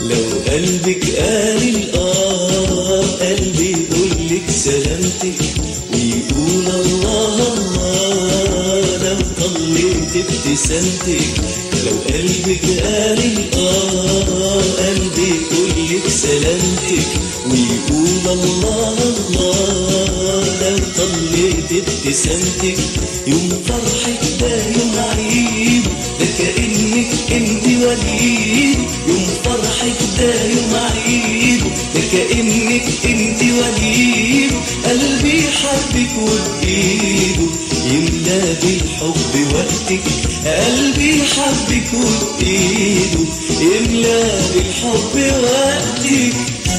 لو قلبك قال الآه قلبي يقولك سلامتك ويقول الله الله لو طليت ابتسامتك لو قلبك قال الآه قلبي يقولك سلامتك ويقول الله الله لو طليت ابتسامتك يوم فرحك ده يوم عيد ده كأنك انت وليد يوم فرحك ده يوم عيد ده كأنك انت وليد قلبي حبك وبإيده يملى بالحب وقتك قلبي حبك وبإيده يملى بالحب وقتك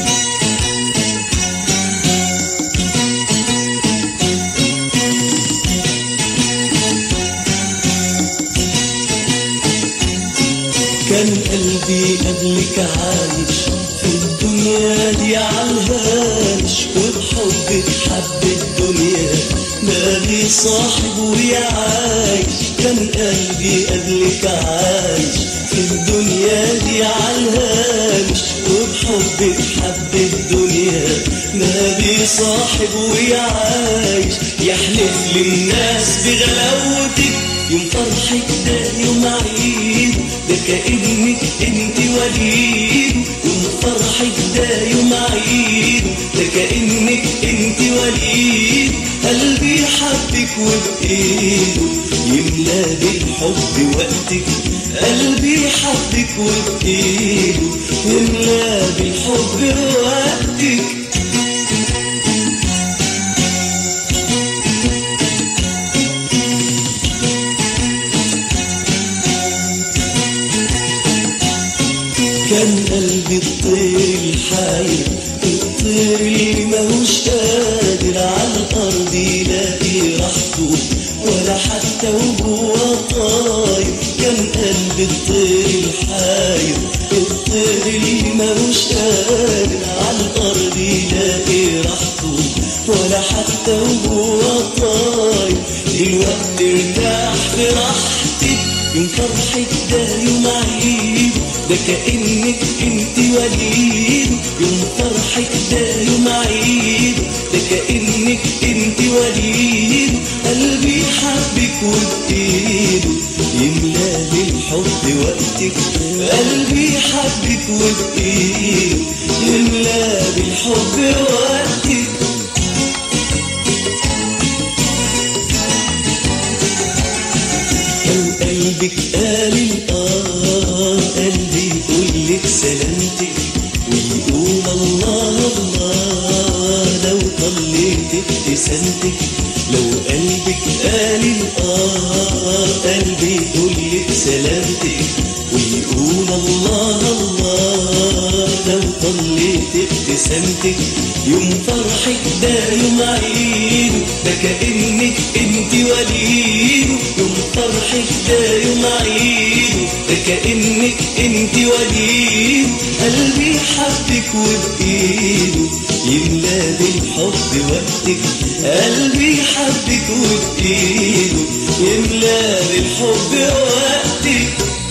كان قلبي قبلك عايش في الدنيا دي عالهاش وبحبك حب الدنيا ما لي صاحب ويعايش كان قلبي قبلك عايش في الدنيا دي عالهاش وبحبك حب الدنيا ما لي صاحب ويعايش يحلف للناس بغلاوتك يوم فرحك ده يوم عيد ده كأنك انت وليد يوم فرحك ده يوم عيد ده كأنك انت وليد قلبي حبك وبإيده يملى بالحب وقتك قلبي حبك وبإيده يملى بالحب وقتك كان قلبي الطير الحاير الطير اللي ماهوش قادر على الارض يلاقي راحته ولا حتى وهو طاير كان قلبي الطير الحاير الطير اللي ماهوش قادر على الارض يلاقي راحته ولا حتى وهو طاير دلوقتي ارتاح في راحتك يوم فرحك ده يوم عيد ده كأنك انت وليد يوم فرحك ده يوم عيد ده كأنك انت وليد قلبي حبك وبإيده يملى بالحب وقتك قلبي حبك وبإيده يملى بالحب وقتك لو قلبك قال الآه قلبي يقولك سلامتك ويقول الله الله لو طليت ابتسامتك لو قلبك قال الآه قلبي يقولك سلامتك ويقول الله الله لو طليت ابتسامتك يوم فرحك ده يوم عيد ده كأنك انت وليد يوم فرحك ده يوم عيد ده كأنك انت وليد قلبي حبك وبإيده يملى بالحب وقتك قلبي حبك وبإيده يملى بالحب وقتك